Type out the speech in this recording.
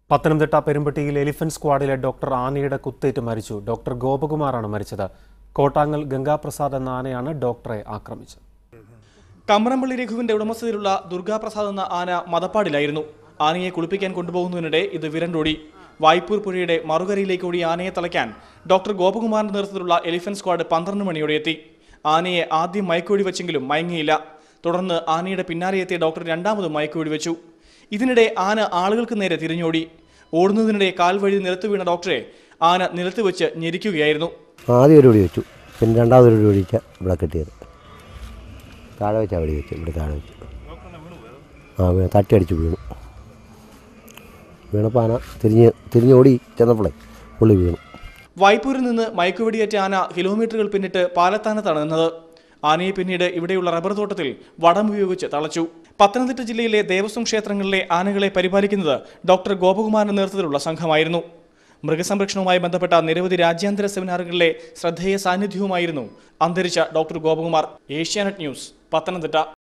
പത്തനംതിട്ട പെരുമ്പട്ടിയിൽ എലിഫന്റ് സ്ക്വാഡിലെ ഡോക്ടർ ആനയുടെ കുത്തേറ്റ് മരിച്ചു ഡോക്ടർ ഗോപകുമാറാണ് മരിച്ചത് കോട്ടാങ്ങൽ ഗംഗാപ്രസാദ് എന്ന ആനയാണ് ഡോക്ടറെ ആക്രമിച്ചത് കമ്മറമ്പള്ളി രഘുവിന്റെ ഉടമസ്ഥതയിലുള്ള ദുർഗാപ്രസാദ് എന്ന ആന മതപ്പാടിലായിരുന്നു ആനയെ കുളിപ്പിക്കാൻ കൊണ്ടുപോകുന്നതിനിടെ ഇത് വിരണ്ടോടി വായ്പൂർ പുഴയുടെ മറുകരയിലേക്ക് ഓടി ആനയെ തളയ്ക്കാൻ ഡോക്ടർ ഗോപകുമാറിന്റെ നേതൃത്വത്തിലുള്ള എലിഫന്റ് സ്ക്വാഡ് പന്ത്രണ്ട് മണിയോടെ എത്തി ആനയെ ആദ്യം മയക്കുവെടി വെച്ചെങ്കിലും മയങ്ങിയില്ല തുടർന്ന് ആനയുടെ പിന്നാലെ എത്തിയ ഡോക്ടർ രണ്ടാമതും മയക്കുവെടി വെച്ചു ഇതിനിടെ ആന ആളുകൾക്ക് നേരെ തിരിഞ്ഞോടി ഓടുന്നതിനിടെ കാൽ വഴി നിലത്ത് വീണ ഡോക്ടറെ ആന നിലത്ത് വെച്ച് ഞെരിക്കുകയായിരുന്നു ആദ്യം ഒരു വെടി വെച്ചു പിന്നെ രണ്ടാമതൊരു വെടി വെച്ച ഇവിടെ കിട്ടിയത് താഴെ വെച്ചാൽ വെടി വെച്ചു ഇവിടെ താഴെ വെച്ചു ആ വീണ് തട്ടി അടിച്ച് വീണു വീണപ്പോൾ ആന തിരിഞ്ഞ് തിരിഞ്ഞോടി ചെന്നപ്പോഴേ പുള്ളി വീണു വായ്പൂരിൽ നിന്ന് മയക്കുവെടിയേറ്റ ആന കിലോമീറ്ററുകൾ പിന്നിട്ട് പാലത്താനത്താണ് നിന്നത് ആനയെ പിന്നീട് ഇവിടെയുള്ള റബ്ബർ തോട്ടത്തിൽ വടം ഉപയോഗിച്ച് തളച്ചു പത്തനംതിട്ട ജില്ലയിലെ ദേവസ്വം ക്ഷേത്രങ്ങളിലെ ആനകളെ പരിപാലിക്കുന്നത് ഡോക്ടർ ഗോപകുമാറിന്റെ നേതൃത്വത്തിലുള്ള സംഘമായിരുന്നു മൃഗസംരക്ഷണവുമായി ബന്ധപ്പെട്ട നിരവധി രാജ്യാന്തര സെമിനാറുകളിലെ ശ്രദ്ധേയ സാന്നിധ്യവുമായിരുന്നു അന്തരിച്ച ഡോക്ടർ ഗോപകുമാർ ഏഷ്യാനെറ്റ് ന്യൂസ് പത്തനംതിട്ട